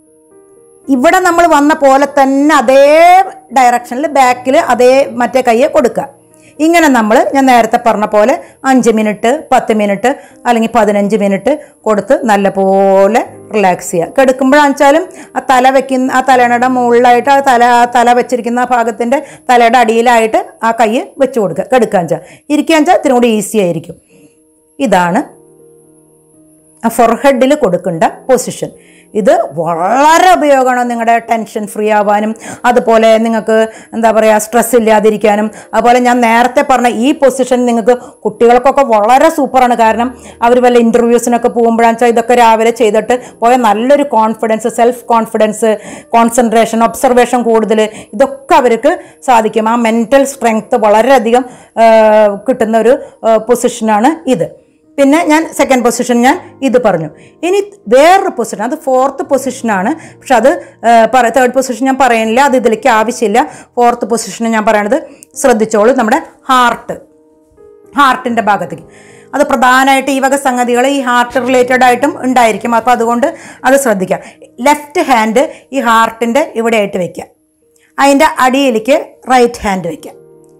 ഇവിടെ നമ്മൾ വന്ന പോലെ തന്നെ അതേ ഡയറക്ഷനിൽ ബാക്കിൽ അതേ മറ്റേ കൈയെ കൊടുക്കുക ഇങ്ങനെ നമ്മൾ ഞാൻ നേരത്തെ പറഞ്ഞ പോലെ അഞ്ച് മിനിറ്റ് പത്ത് മിനിറ്റ് അല്ലെങ്കിൽ പതിനഞ്ച് മിനിറ്റ് കൊടുത്ത് നല്ലപോലെ റിലാക്സ് ചെയ്യുക കിടക്കുമ്പോഴാണെന്ന് വെച്ചാലും ആ തല വെക്കുന്ന ആ തലയുടെ മുകളിലായിട്ട് ആ തല ആ തല വെച്ചിരിക്കുന്ന ആ ഭാഗത്തിൻ്റെ തലയുടെ അടിയിലായിട്ട് ആ കൈ വെച്ച് കൊടുക്കുക കിടക്കാൻ വെച്ചാൽ ഇരിക്കാൻ വെച്ചാൽ ഇത്തിരി കൂടി ഈസി ആയിരിക്കും ഇതാണ് ആ ഫോർഹെഡിൽ കൊടുക്കേണ്ട പൊസിഷൻ ഇത് വളരെ ഉപയോഗമാണ് നിങ്ങളുടെ ടെൻഷൻ ഫ്രീ ആവാനും അതുപോലെ നിങ്ങൾക്ക് എന്താ പറയുക സ്ട്രെസ് ഇല്ലാതിരിക്കാനും അതുപോലെ ഞാൻ നേരത്തെ പറഞ്ഞ ഈ പൊസിഷൻ നിങ്ങൾക്ക് കുട്ടികൾക്കൊക്കെ വളരെ സൂപ്പറാണ് കാരണം അവർ വല്ല ഇൻ്റർവ്യൂസിനൊക്കെ പോകുമ്പോഴാണെന്ന് വെച്ചാൽ ഇതൊക്കെ രാവിലെ ചെയ്തിട്ട് പോയ നല്ലൊരു confidence self confidence concentration observation കൂടുതൽ ഇതൊക്കെ അവർക്ക് സാധിക്കും ആ മെൻറ്റൽ സ്ട്രെങ്ത് വളരെയധികം ആ, കിട്ടുന്ന ഒരു പൊസിഷനാണ് ഇത് പിന്നെ ഞാൻ സെക്കൻഡ് പൊസിഷൻ ഞാൻ ഇത് പറഞ്ഞു ഇനി വേറൊരു പൊസിഷൻ അത് ഫോർത്ത് പൊസിഷനാണ് പക്ഷെ അത് തേർഡ് പൊസിഷൻ ഞാൻ പറയുന്നില്ല അത് ഇതിലേക്ക് ആവശ്യമില്ല ഫോർത്ത് പൊസിഷൻ ഞാൻ പറയണത് ശ്രദ്ധിച്ചോളൂ നമ്മുടെ ഹാർട്ട് ഹാർട്ടിൻ്റെ ഭാഗത്തേക്ക് അത് പ്രധാനമായിട്ട് ഈ വക സംഗതികൾ ഈ ഹാർട്ട് റിലേറ്റഡ് ആയിട്ടും ഉണ്ടായിരിക്കും അപ്പോൾ അതുകൊണ്ട് അത് ശ്രദ്ധിക്കാം ലെഫ്റ്റ് ഹാൻഡ് ഈ ഹാർട്ടിൻ്റെ ഇവിടെ ആയിട്ട് വയ്ക്കുക അതിൻ്റെ അടിയിലേക്ക് റൈറ്റ് ഹാൻഡ് വയ്ക്കാം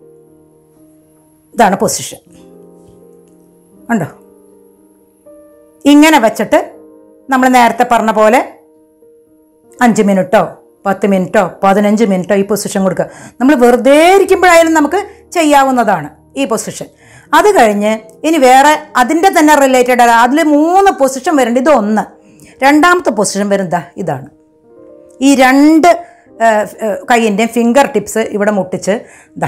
ഇതാണ് പൊസിഷൻ ഉണ്ടോ ഇങ്ങനെ വെച്ചിട്ട് നമ്മൾ നേരത്തെ പറഞ്ഞ പോലെ അഞ്ച് മിനിറ്റോ പത്ത് മിനിറ്റോ പതിനഞ്ച് മിനിറ്റോ ഈ പൊസിഷൻ കൊടുക്കുക നമ്മൾ വെറുതെ ഇരിക്കുമ്പോഴായാലും നമുക്ക് ചെയ്യാവുന്നതാണ് ഈ പൊസിഷൻ അത് കഴിഞ്ഞ് ഇനി വേറെ അതിൻ്റെ തന്നെ റിലേറ്റഡ് അതിൽ മൂന്ന് പൊസിഷൻ വരുന്നുണ്ട് ഇത് ഒന്ന് രണ്ടാമത്തെ പൊസിഷൻ വരുന്നതാ ഇതാണ് ഈ രണ്ട് കൈയിൻ്റെയും ഫിംഗർ ടിപ്സ് ഇവിടെ മുട്ടിച്ച് ഇതാ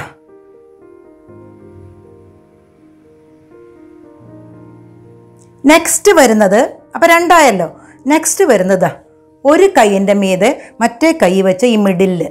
നെക്സ്റ്റ് വരുന്നത് അപ്പം രണ്ടായല്ലോ നെക്സ്റ്റ് വരുന്നത് ഒരു കൈയിൻ്റെ മീതെ മറ്റേ കൈ വെച്ച് ഈ മിഡില്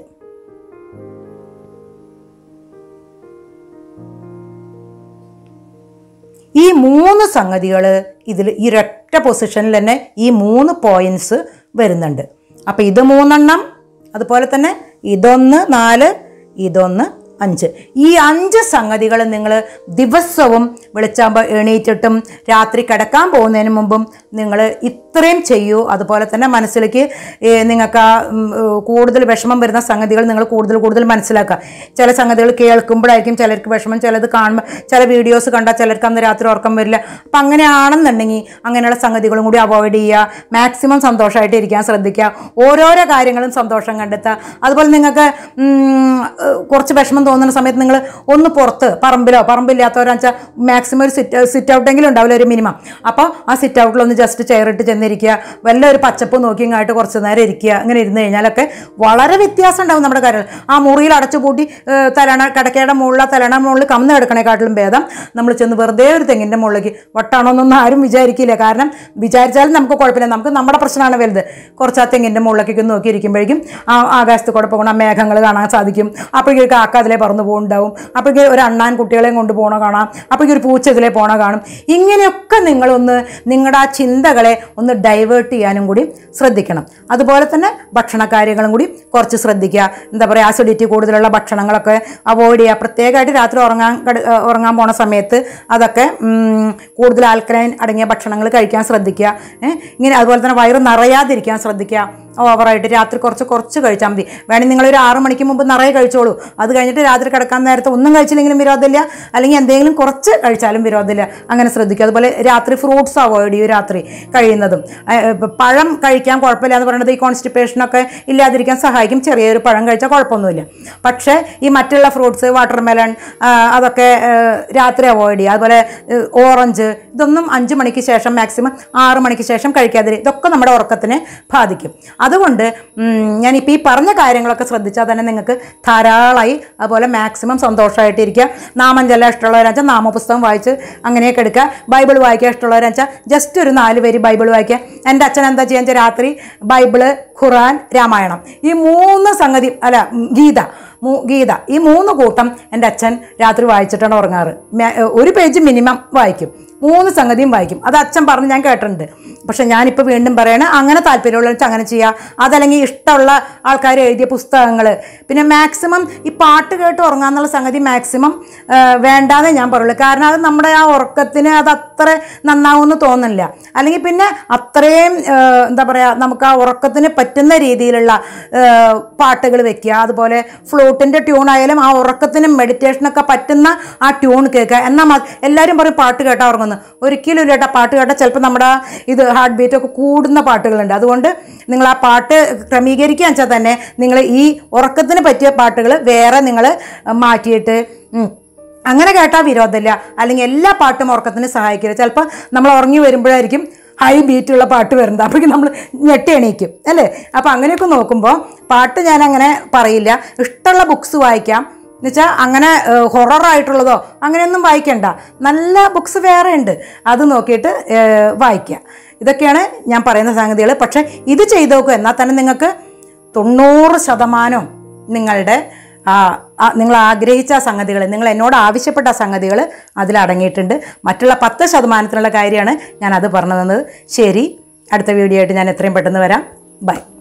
ഈ മൂന്ന് സംഗതികൾ ഇതിൽ ഈ ഒരൊറ്റ പൊസിഷനിൽ തന്നെ ഈ മൂന്ന് പോയിന്റ്സ് വരുന്നുണ്ട് അപ്പം ഇത് മൂന്നെണ്ണം അതുപോലെ തന്നെ ഇതൊന്ന് നാല് ഇതൊന്ന് അഞ്ച് ഈ അഞ്ച് സംഗതികൾ നിങ്ങൾ ദിവസവും വെളിച്ചാകുമ്പോൾ എണീറ്റിട്ടും രാത്രി കിടക്കാൻ പോകുന്നതിന് മുമ്പും നിങ്ങൾ ഇത്രയും ചെയ്യൂ അതുപോലെ തന്നെ മനസ്സിലേക്ക് ഏ, നിങ്ങൾക്ക് ആ ഉം, ഏ, കൂടുതൽ വിഷമം വരുന്ന സംഗതികൾ നിങ്ങൾ കൂടുതൽ കൂടുതൽ മനസ്സിലാക്കുക ചില സംഗതികൾ കേൾക്കുമ്പോഴായിരിക്കും ചിലർക്ക് വിഷമം ചിലത് കാണുമ്പോൾ ചില വീഡിയോസ് കണ്ടാൽ ചിലർക്ക് അന്ന് രാത്രി ഉറക്കം വരില്ല അപ്പം അങ്ങനെയാണെന്നുണ്ടെങ്കിൽ അങ്ങനെയുള്ള സംഗതികളും കൂടി അവോയ്ഡ് ചെയ്യുക മാക്സിമം സന്തോഷമായിട്ട് ഇരിക്കാൻ ശ്രദ്ധിക്കുക ഓരോരോ കാര്യങ്ങളും സന്തോഷം കണ്ടെത്തുക അതുപോലെ നിങ്ങൾക്ക് ഉം, ഏഹ്, കുറച്ച് വിഷമം തോന്നുന്ന സമയത്ത് നിങ്ങൾ ഒന്ന് പുറത്ത് പറമ്പിലോ പറമ്പില്ലാത്തവരാണെന്ന് വെച്ചാൽ മാക്സിമം ഒരു സിറ്റ് സിറ്റ് ഔട്ടെങ്കിലും ഉണ്ടാവില്ല ഒരു മിനിമം അപ്പോൾ ആ സിറ്റ് ഔട്ടിൽ ഒന്ന് ജസ്റ്റ് ചെയറിട്ട് ചെന്നിരിക്കുക വല്ല ഒരു പച്ചപ്പ് നോക്കി ഇങ്ങായിട്ട് കുറച്ച് നേരം ഇരിക്കുക അങ്ങനെ ഇരുന്ന് കഴിഞ്ഞാലൊക്കെ വളരെ വ്യത്യാസം ഉണ്ടാവും നമ്മുടെ കാര്യങ്ങൾ ആ മുറിയിൽ അടച്ചുപൂട്ടി ഏഹ്, തലണ കിടക്കയുടെ മുകളിൽ ആ തലണ മുകളിൽ കന്ന് കിടക്കണേക്കാട്ടിലും ഭേദം നമ്മൾ ചെന്ന് വെറുതെ ഒരു തെങ്ങിൻ്റെ മുകളിലേക്ക് വട്ടാണോന്നൊന്നും ആരും വിചാരിക്കില്ല കാരണം വിചാരിച്ചാലും നമുക്ക് കുഴപ്പമില്ല നമുക്ക് നമ്മുടെ പ്രശ്നമാണ് വലുത് കുറച്ച് ആ തെങ്ങിൻ്റെ മുകളിലേക്കൊക്കെ ഒന്ന് നോക്കിയിരിക്കുമ്പോഴേക്കും ആ ആകാശത്ത് കൂടെ പോകണം ആ മേഘങ്ങൾ കാണാൻ സാധിക്കും അപ്പോഴേക്കും കാക്ക അതിലെ പറന്ന് പോകുന്നുണ്ടാവും അപ്പോഴേക്കും ഒരു അണ്ണാൻ കുട്ടികളെയും കൊണ്ട് പോകണ കാണാം അപ്പോഴേക്കും ഒരു പൂച്ച ഇതിലെ പോണ കാണും ഇങ്ങനെയൊക്കെ നിങ്ങളൊന്ന് നിങ്ങളുടെ ആ ചിന്തകളെ ഒന്ന് ഡൈവേർട്ട് ചെയ്യാനും കൂടി ശ്രദ്ധിക്കണം അതുപോലെ തന്നെ ഭക്ഷണ കാര്യങ്ങളും കൂടി കുറച്ച് ശ്രദ്ധിക്കുക എന്താ പറയുക ആസിഡിറ്റി കൂടുതലുള്ള ഭക്ഷണങ്ങളൊക്കെ അവോയ്ഡ് ചെയ്യുക പ്രത്യേകമായിട്ട് രാത്രി ഉറങ്ങാൻ കട- ഏഹ് ഉറങ്ങാൻ പോണ സമയത്ത് അതൊക്കെ ഉം, കൂടുതൽ ആൽക്കലൈൻ അടങ്ങിയ ഭക്ഷണങ്ങൾ കഴിക്കാൻ ശ്രദ്ധിക്കുക ഏ, ഇങ്ങനെ അതുപോലെ തന്നെ വയറ് നിറയാതിരിക്കാൻ ശ്രദ്ധിക്കുക ഓവറായിട്ട് രാത്രി കുറച്ച് കുറച്ച് കഴിച്ചാൽ മതി വേണമെങ്കിൽ നിങ്ങളൊരു ആറ് മണിക്ക് മുമ്പ് നിറയെ കഴിച്ചോളൂ അത് കഴിഞ്ഞിട്ട് രാത്രി കിടക്കാൻ നേരത്തെ ഒന്നും കഴിച്ചില്ലെങ്കിലും വിരോധമില്ല അല്ലെങ്കിൽ എന്തെങ്കിലും കുറച്ച് കഴിച്ചാലും വിരോധമില്ല അങ്ങനെ ശ്രദ്ധിക്കുക അതുപോലെ രാത്രി ഫ്രൂട്ട്സ് അവോയ്ഡ് ചെയ്യൂ രാത്രി കഴിയുന്നതും ഏ, ഇപ്പൊ പഴം കഴിക്കാൻ കുഴപ്പമില്ല എന്ന് പറയുന്നത് ഈ കോൺസ്റ്റിപ്പേഷനൊക്കെ ഇല്ലാതിരിക്കാൻ സഹായിക്കും ചെറിയൊരു പഴം കഴിച്ചാൽ കുഴപ്പമൊന്നുമില്ല പക്ഷേ ഈ മറ്റുള്ള ഫ്രൂട്ട്സ് വാട്ടർ മെലൺ അതൊക്കെ ഏ, രാത്രി അവോയ്ഡ് ചെയ്യുക അതുപോലെ ഏ, ഓറഞ്ച് ഇതൊന്നും അഞ്ച് മണിക്ക് ശേഷം മാക്സിമം ആറ് മണിക്ക് ശേഷം കഴിക്കാതിരി ഇതൊക്കെ നമ്മുടെ ഉറക്കത്തിനെ ബാധിക്കും അതുകൊണ്ട് ഉം, ഞാനിപ്പോൾ ഈ പറഞ്ഞ കാര്യങ്ങളൊക്കെ ശ്രദ്ധിച്ചാൽ തന്നെ നിങ്ങൾക്ക് ധാരാളമായി അതുപോലെ മാക്സിമം സന്തോഷമായിട്ടിരിക്കുക നാമം ചെല്ലാൻ ഇഷ്ടമുള്ളവരെന്ന് വെച്ചാൽ നാമപുസ്തകം വായിച്ച് അങ്ങനെയൊക്കെ എടുക്കുക ബൈബിൾ വായിക്കാൻ ഇഷ്ടമുള്ളവരെന്ന് വെച്ചാൽ ജസ്റ്റ് ഒരു നാല് വരി ബൈബിൾ വായിക്കുക എൻ്റെ അച്ഛൻ എന്താ ചെയ്യാന്ന് വെച്ചാൽ രാത്രി ബൈബിള് ഖുറാൻ രാമായണം ഈ മൂന്ന് സംഗതി അല്ല ഉം, ഗീത മൂ- ഗീത ഈ മൂന്ന് കൂട്ടം എൻ്റെ അച്ഛൻ രാത്രി വായിച്ചിട്ടാണ് ഉറങ്ങാറ് മേ- ഒരു പേജ് മിനിമം വായിക്കും മൂന്ന് സംഗതിയും വായിക്കും അത് അച്ഛൻ പറഞ്ഞ് ഞാൻ കേട്ടിട്ടുണ്ട് പക്ഷെ ഞാനിപ്പോൾ വീണ്ടും പറയണ അങ്ങനെ താല്പര്യമുള്ള വെച്ചാൽ അങ്ങനെ ചെയ്യുക അതല്ലെങ്കിൽ ഇഷ്ടമുള്ള ആൾക്കാർ എഴുതിയ പുസ്തകങ്ങൾ പിന്നെ മാക്സിമം ഈ പാട്ട് കേട്ട് ഉറങ്ങാന്നുള്ള സംഗതി മാക്സിമം വേണ്ടാതെ ഞാൻ പറയുള്ളൂ കാരണം അത് നമ്മുടെ ആ ഉറക്കത്തിന് അത് അത്ര നന്നാവുമെന്ന് തോന്നുന്നില്ല അല്ലെങ്കിൽ പിന്നെ അത്രയും ആ, എന്താ പറയുക നമുക്ക് ആ ഉറക്കത്തിന് പറ്റുന്ന രീതിയിലുള്ള പാട്ടുകൾ വെക്കുക അതുപോലെ ഫ്ലൂട്ടിൻ്റെ ട്യൂൺ ആയാലും ആ ഉറക്കത്തിനും മെഡിറ്റേഷനൊക്കെ പറ്റുന്ന ആ ട്യൂൺ കേൾക്കുക എന്നാൽ മ- എല്ലാവരും പറയും പാട്ട് കേട്ടാൽ ഉറങ്ങുന്നു ഒരിക്കലും ഇല്ല കേട്ടോ പാട്ട് കേട്ടാൽ ചിലപ്പോൾ നമ്മുടെ ഇത് ഹാർട്ട് ബീറ്റ് ഒക്കെ കൂടുന്ന പാട്ടുകളുണ്ട് അതുകൊണ്ട് നിങ്ങൾ ആ പാട്ട് ക്രമീകരിക്കുക വെച്ചാൽ തന്നെ നിങ്ങൾ ഈ ഉറക്കത്തിന് പറ്റിയ പാട്ടുകൾ വേറെ നിങ്ങൾ മാറ്റിയിട്ട് ഉം, അങ്ങനെ കേട്ടാൽ വിരോധമില്ല അല്ലെങ്കിൽ എല്ലാ പാട്ടും ഉറക്കത്തിന് സഹായിക്കില്ല ചിലപ്പോൾ നമ്മൾ ഉറങ്ങി വരുമ്പോഴായിരിക്കും ഹൈ ബീറ്റുള്ള പാട്ട് വരുന്നത് അപ്പോഴേക്കും നമ്മൾ ഞെട്ടി എണീക്കും അല്ലേ അപ്പോൾ അങ്ങനെയൊക്കെ നോക്കുമ്പോൾ പാട്ട് ഞാൻ അങ്ങനെ പറയില്ല ഇഷ്ടമുള്ള ബുക്സ് വായിക്കാം എന്നുവെച്ചാൽ അങ്ങനെ ഹൊററായിട്ടുള്ളതോ അങ്ങനെയൊന്നും വായിക്കണ്ട നല്ല ബുക്സ് വേറെ ഉണ്ട് അത് നോക്കിയിട്ട് ഏഹ്, വായിക്കുക ഇതൊക്കെയാണ് ഞാൻ പറയുന്ന സംഗതികൾ പക്ഷേ ഇത് ചെയ്ത് നോക്കുക എന്നാൽ തന്നെ നിങ്ങൾക്ക് തൊണ്ണൂറ് ശതമാനം നിങ്ങളുടെ ആ, ആ, നിങ്ങൾ ആഗ്രഹിച്ച ആ സംഗതികൾ നിങ്ങൾ എന്നോട് ആവശ്യപ്പെട്ട ആ സംഗതികൾ അതിൽ അടങ്ങിയിട്ടുണ്ട് മറ്റുള്ള പത്ത് ശതമാനത്തിനുള്ള കാര്യമാണ് ഞാൻ അത് പറഞ്ഞു തന്നത് ശരി അടുത്ത വീഡിയോ ആയിട്ട് ഞാൻ എത്രയും പെട്ടെന്ന് വരാം ബൈ